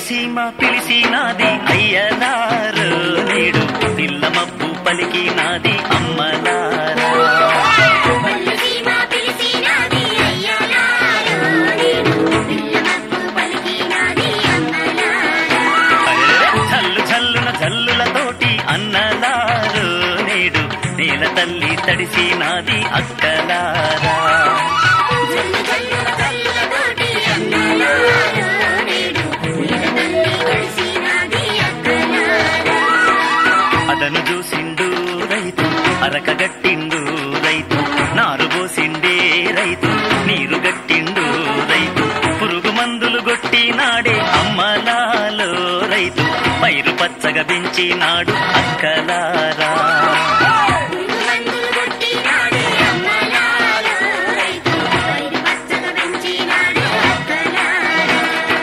సీమ పిలిసినాది అయ్యలారు నేడు పిల్ల మబ్బు పలికినాది అమ్మలారా పల్లెసీమ పిలిసినాది అయ్యలారో నేడు పిల్లమప్పు పలికినాది అమ్మలారా జల్లు జల్లున జల్లులతోటి అన్నలారు నేడు నేల తల్లి తడిసినాది అక్కలారా జల్లు జల్లుల జల్లులతోటి అన్నలారో నేడు నీల తల్లి కలిసినాది అక్కలారా అదను చూసిండు రైతు అరకగట్టిండు రైతు నారు పోసిండే రైతు నీరు గట్టిండు రైతు పురుగు మందులు గొట్టినాడే అమ్మలాలో రైతు పైరు పచ్చగా పెంచినాడు అక్కలారా మందులు కొట్టినాడే అమ్మలారో రైతు పైరు పచ్చగా పెంచినాడే అక్కలారా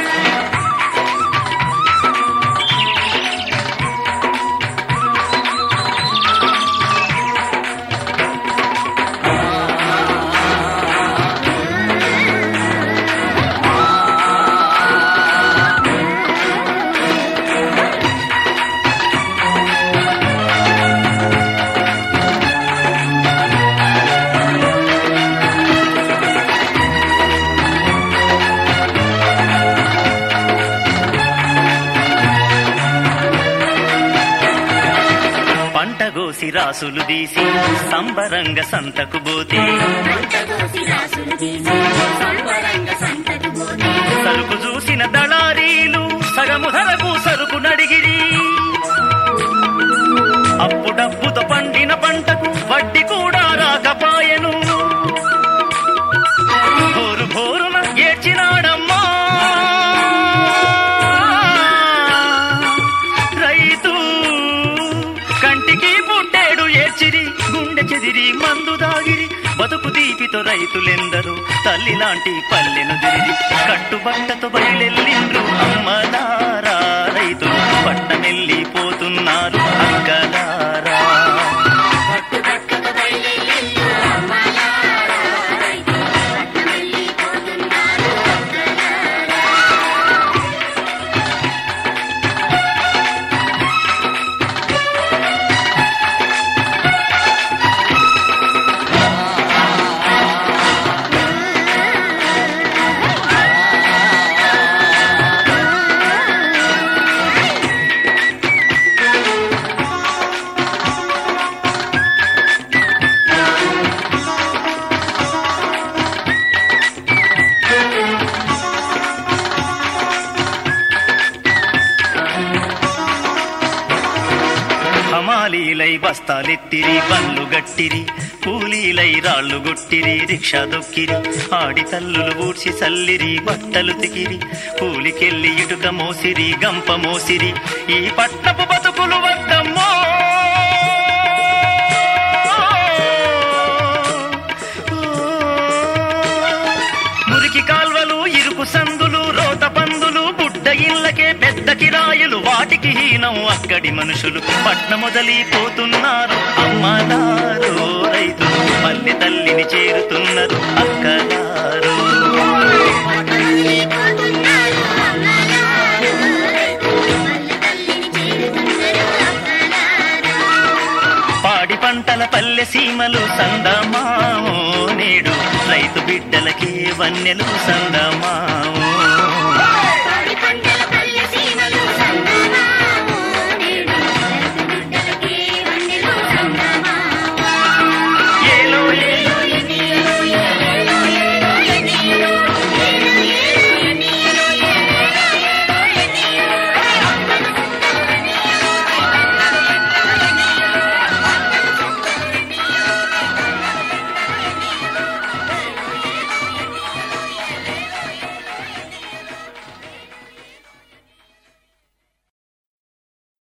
పంట గోసి రాసులు తీసి సంబరంగా సంతకు పోతే పంటగోసి రాసులు తీసి సంబరంగా సంతకు పోతే సరుకు చూసిన దళారీలు సగము ధరకు సరుకు నడిగిరి అప్పుడప్పుతో పండిన పంటకు వడ్డీ కూడా రాకపాయెను భోరు భోరున ఏడ్చినాడమ్మా రైతు కంటికి పుట్టేడు ఏడ్చిరి గుండె చెదిరి మందు దాగిరి బతుకు దీపితో రైతులెందరూ తల్లి లాంటి పల్లెను దిరిరి కట్టుబట్టతో బయలెల్లిండ్రు అమ్మలారా రైతులు పట్టమెల్లిపోతున్నారు అక్కలారా పట్టుబట్టకు బయలుదేరిండు అమ్మలారా రైతు పట్టమెల్లిపోతున్నారు అక్కలారా హమాలీలై బస్తాలెత్తిరి బండ్లు గట్టిరి కూలీలై రాళ్ళు గొట్టిరి రిక్షా దొక్కిరి ఆడి తల్లులు ఊడ్చి చల్లిరి బట్టలు తికిరి కూలికెళ్ళి ఇటుక మోసిరి గంప మోసిరి ఈ పట్టపు బతుకులు వద్దమ్మో మురికి కాల్వలు ఇరుకు సందులు రోత పందులు బుడ్డ ఇళ్ళకే పెద్ద కిరాయిలు వాటికి హీనం అక్కడి మనుషులు పట్న మొదలిపోతున్నారు అమ్మలారు రైతులు పల్లె తల్లిని చేరుతున్నారు అక్కలారు పట్టమెల్లిపోతున్నారు అమ్మలారా రైతు పల్లె తల్లిని చేరుతున్నారు అక్కలారా పాడి పంటల పల్లె సీమలు సందమామో నేడు రైతు బిడ్డలకే వన్నెలు సందమామో